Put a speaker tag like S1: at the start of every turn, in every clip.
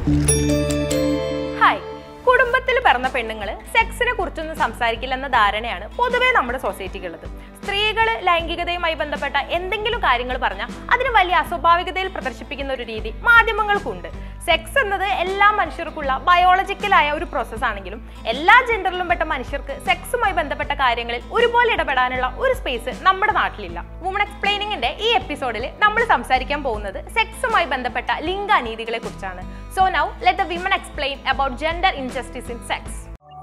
S1: hi കുടുംബത്തിൽ പിറന്ന പെണ്ണുങ്ങൾ സെക്സിനെ കുറിച്ചൊന്നും സംസാരിക്കില്ലെന്ന ധാരണയാണ് പൊതുവേ നമ്മുടെ സൊസൈറ്റിക്കുള്ളത് സ്ത്രീകൾ ലൈംഗികതയുമായി ബന്ധപ്പെട്ട എന്തെങ്കിലും കാര്യങ്ങൾ പറഞ്ഞാൽ അതിന് വലിയ അസ്വാഭാവികതയിൽ പ്രദർശിപ്പിക്കുന്ന ഒരു രീതി മാധ്യമങ്ങൾക്കുണ്ട് സെക്സ് എന്നത് എല്ലാ മനുഷ്യർക്കുള്ള ബയോളജിക്കലായ ഒരു പ്രോസസ് ആണെങ്കിലും എല്ലാ ജെൻഡറിലും പെട്ട മനുഷ്യർക്ക് സെക്സുമായി ബന്ധപ്പെട്ട കാര്യങ്ങളിൽ ഒരുപോലെ ഇടപെടാനുള്ള ഒരു സ്പേസ് നമ്മുടെ നാട്ടിലില്ല വുമൺ എക്സ്പ്ലെയിനിങ്ങിന്റെ ഈ എപ്പിസോഡിൽ നമ്മൾ സംസാരിക്കാൻ പോകുന്നത് സെക്സുമായി ബന്ധപ്പെട്ട ലിംഗ അനീതികളെ കുറിച്ചാണ് so now let the women explain about gender injustice in sex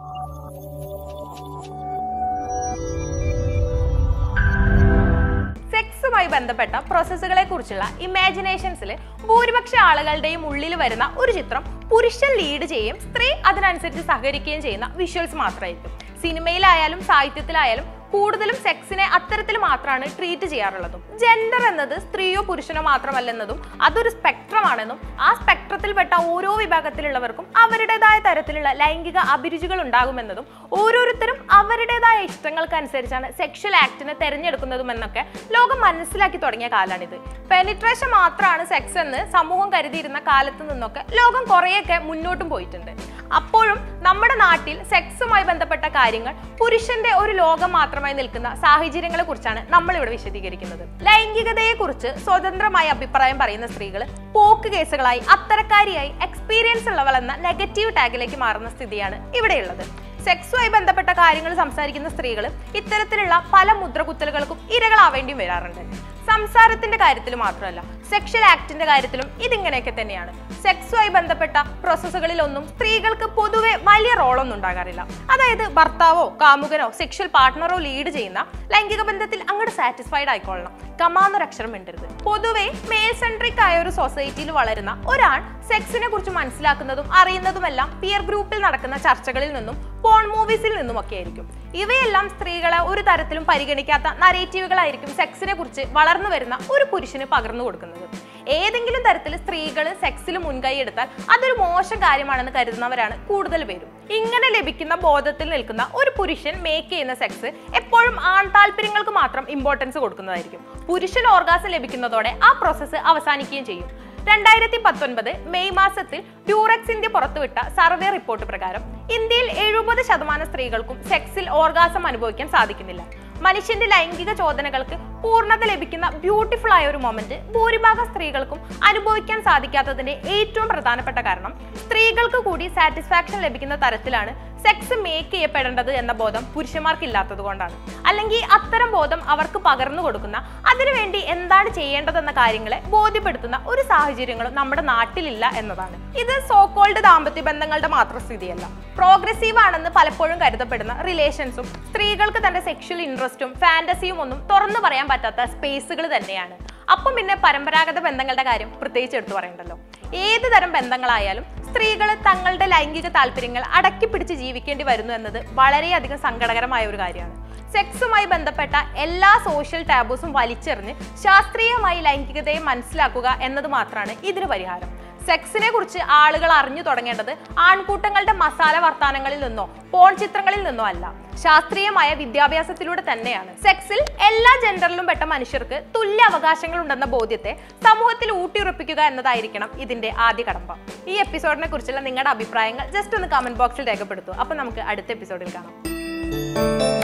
S1: സെക്സുമായി ബന്ധപ്പെട്ട പ്രോസസ്സുകളെ കുറിച്ചുള്ള ഇമാജിനേഷൻസിൽ ഭൂരിപക്ഷ ആളുകളുടെയും ഉള്ളിൽ വരുന്ന ഒരു ചിത്രം പുരുഷൻ ലീഡ് ചെയ്യും സ്ത്രീ അതിനനുസരിച്ച് സഹകരിക്കുകയും ചെയ്യുന്ന വിഷ്വൽസ് മാത്രമായിരിക്കും സിനിമയിലായാലും സാഹിത്യത്തിലായാലും കൂടുതലും സെക്സിനെ അത്തരത്തിൽ മാത്രമാണ് ട്രീറ്റ് ചെയ്യാറുള്ളതും ജെൻഡർ എന്നത് സ്ത്രീയോ പുരുഷനോ മാത്രമല്ലെന്നതും അതൊരു സ്പെക്ട്രമാണെന്നും ആ സ്പെക്ട്രത്തിൽപ്പെട്ട ഓരോ വിഭാഗത്തിലുള്ളവർക്കും അവരുടേതായ തരത്തിലുള്ള ലൈംഗിക അഭിരുചികൾ ഉണ്ടാകുമെന്നതും ഓരോരുത്തരും അവരുടേതായ ഇഷ്ടങ്ങൾക്കനുസരിച്ചാണ് സെക്ഷൽ ആക്ടിനെ തെരഞ്ഞെടുക്കുന്നതും എന്നൊക്കെ ലോകം മനസ്സിലാക്കി തുടങ്ങിയ കാലാണിത് പെനിട്രേഷൻ മാത്രമാണ് സെക്സ് എന്ന് സമൂഹം കരുതിയിരുന്ന കാലത്ത് നിന്നൊക്കെ ലോകം കുറേയൊക്കെ മുന്നോട്ടും പോയിട്ടുണ്ട് അപ്പോഴും നമ്മുടെ നാട്ടിൽ സെക്സുമായി ബന്ധപ്പെട്ട കാര്യങ്ങൾ പുരുഷന്റെ ഒരു ലോകം മാത്രമായി നിൽക്കുന്ന സാഹചര്യങ്ങളെ കുറിച്ചാണ് നമ്മൾ ഇവിടെ വിശദീകരിക്കുന്നത് ലൈംഗികതയെ കുറിച്ച് സ്വതന്ത്രമായ അഭിപ്രായം പറയുന്ന സ്ത്രീകൾ പോക്ക് കേസുകളായി അത്തരക്കാരിയായി എക്സ്പീരിയൻസ് ഉള്ളവൾ എന്ന നെഗറ്റീവ് ടാഗിലേക്ക് മാറുന്ന സ്ഥിതിയാണ് ഇവിടെയുള്ളത് സെക്സുമായി ബന്ധപ്പെട്ട കാര്യങ്ങൾ സംസാരിക്കുന്ന സ്ത്രീകൾ ഇത്തരത്തിലുള്ള പല മുദ്രകുത്തലുകൾക്കും ഇരകളാവേണ്ടിയും വരാറുണ്ട് സംസാരത്തിന്റെ കാര്യത്തിൽ മാത്രമല്ല സെക്ഷൽ ആക്ടിന്റെ കാര്യത്തിലും ഇതിങ്ങനെയൊക്കെ തന്നെയാണ് സെക്സുമായി ബന്ധപ്പെട്ട പ്രോസസ്സുകളിലൊന്നും സ്ത്രീകൾക്ക് പൊതുവെ വലിയ റോളൊന്നും ഉണ്ടാകാറില്ല അതായത് ഭർത്താവോ കാമുകനോ സെക്ഷൽ പാർട്ട്ണറോ ലീഡ് ചെയ്യുന്ന ലൈംഗിക ബന്ധത്തിൽ അങ്ങോട്ട് സാറ്റിസ്ഫൈഡ് ആയിക്കൊള്ളണം കമാന്നൊരക്ഷരം മിണ്ടരുത് പൊതുവെ മേൽ സെൻട്രിക് ആയ ഒരു സൊസൈറ്റിയിൽ വളരുന്ന ഒരാൾ സെക്സിനെ കുറിച്ച് മനസ്സിലാക്കുന്നതും അറിയുന്നതുമെല്ലാം പിയർ ഗ്രൂപ്പിൽ നടക്കുന്ന ചർച്ചകളിൽ നിന്നും പോൺ മൂവീസിൽ നിന്നുമൊക്കെ ആയിരിക്കും ഇവയെല്ലാം സ്ത്രീകളെ ഒരു തരത്തിലും പരിഗണിക്കാത്ത നരേറ്റീവുകളായിരിക്കും സെക്സിനെ കുറിച്ച് വളർന്നു വരുന്ന ഒരു പുരുഷന് പകർന്നു കൊടുക്കുന്നത് ഏതെങ്കിലും തരത്തിൽ സ്ത്രീകൾ സെക്സിൽ മുൻകൈ എടുത്താൽ അതൊരു മോശം കാര്യമാണെന്ന് കരുതുന്നവരാണ് കൂടുതൽ പേരും ഇങ്ങനെ ലഭിക്കുന്ന ബോധത്തിൽ നിൽക്കുന്ന ഒരു പുരുഷൻ മേക്ക് ചെയ്യുന്ന സെക്സ് എപ്പോഴും ആൺ താല്പര്യങ്ങൾക്ക് മാത്രം ഇമ്പോർട്ടൻസ് കൊടുക്കുന്നതായിരിക്കും പുരുഷൻ ഓർഗാസം ലഭിക്കുന്നതോടെ ആ പ്രോസസ്സ് അവസാനിക്കുകയും ചെയ്യും രണ്ടായിരത്തി പത്തൊൻപത് മെയ് മാസത്തിൽ ഡ്യൂറക്സ് ഇന്ത്യ പുറത്തുവിട്ട സർവേ റിപ്പോർട്ട് പ്രകാരം ഇന്ത്യയിൽ എഴുപത് ശതമാനം സ്ത്രീകൾക്കും സെക്സിൽ ഓർഗാസം അനുഭവിക്കാൻ സാധിക്കുന്നില്ല മനുഷ്യന്റെ ലൈംഗിക ചോദനകൾക്ക് പൂർണ്ണത ലഭിക്കുന്ന ബ്യൂട്ടിഫുൾ ആയ ഒരു മൊമെന്റ് ഭൂരിഭാഗം സ്ത്രീകൾക്കും അനുഭവിക്കാൻ സാധിക്കാത്തതിന്റെ ഏറ്റവും പ്രധാനപ്പെട്ട കാരണം സ്ത്രീകൾക്ക് കൂടി സാറ്റിസ്ഫാക്ഷൻ ലഭിക്കുന്ന തരത്തിലാണ് സെക്സ് മേക്ക് ചെയ്യപ്പെടേണ്ടത് എന്ന ബോധം പുരുഷന്മാർക്ക് ഇല്ലാത്തത് കൊണ്ടാണ് അല്ലെങ്കിൽ അത്തരം ബോധം അവർക്ക് പകർന്നു കൊടുക്കുന്ന അതിനുവേണ്ടി എന്താണ് ചെയ്യേണ്ടതെന്ന കാര്യങ്ങളെ ബോധ്യപ്പെടുത്തുന്ന ഒരു സാഹചര്യങ്ങളും നമ്മുടെ നാട്ടിലില്ല എന്നതാണ് ഇത് സോക്കോൾഡ് ദാമ്പത്യ ബന്ധങ്ങളുടെ മാത്രം സ്ഥിതിയല്ല പ്രോഗ്രസീവ് ആണെന്ന് പലപ്പോഴും കരുതപ്പെടുന്ന റിലേഷൻസും സ്ത്രീകൾക്ക് തന്റെ സെക്ഷൽ ഇൻട്രസ്റ്റും ഫാന്റസിയും ഒന്നും തുറന്നു പറയാൻ പറ്റാത്ത സ്പേസുകൾ തന്നെയാണ് അപ്പം പിന്നെ പരമ്പരാഗത ബന്ധങ്ങളുടെ കാര്യം പ്രത്യേകിച്ച് എടുത്തു പറയണ്ടല്ലോ ഏത് തരം ബന്ധങ്ങളായാലും സ്ത്രീകൾ തങ്ങളുടെ ലൈംഗിക താല്പര്യങ്ങൾ അടക്കി പിടിച്ച് ജീവിക്കേണ്ടി വരുന്നു എന്നത് വളരെയധികം സങ്കടകരമായ ഒരു കാര്യമാണ് സെക്സുമായി ബന്ധപ്പെട്ട എല്ലാ സോഷ്യൽ ടാബൂസും വലിച്ചെറിഞ്ഞ് ശാസ്ത്രീയമായി ലൈംഗികതയെ മനസ്സിലാക്കുക എന്നത് മാത്രമാണ് ഇതിന് പരിഹാരം സെക്സിനെ കുറിച്ച് ആളുകൾ അറിഞ്ഞു തുടങ്ങേണ്ടത് ആൺകൂട്ടങ്ങളുടെ മസാല വർത്താനങ്ങളിൽ നിന്നോ പോൺ ചിത്രങ്ങളിൽ നിന്നോ അല്ല ശാസ്ത്രീയമായ വിദ്യാഭ്യാസത്തിലൂടെ തന്നെയാണ് സെക്സിൽ എല്ലാ ജെൻഡറിലും പെട്ട മനുഷ്യർക്ക് തുല്യ അവകാശങ്ങൾ ഉണ്ടെന്ന ബോധ്യത്തെ സമൂഹത്തിൽ ഊട്ടിയുറപ്പിക്കുക എന്നതായിരിക്കണം ഇതിന്റെ ആദ്യ കടമ്പ ഈ എപ്പിസോഡിനെ കുറിച്ചുള്ള നിങ്ങളുടെ അഭിപ്രായങ്ങൾ ജസ്റ്റ് ഒന്ന് കമന്റ് ബോക്സിൽ രേഖപ്പെടുത്തൂ അപ്പൊ നമുക്ക് അടുത്ത എപ്പിസോഡിൽ കാണാം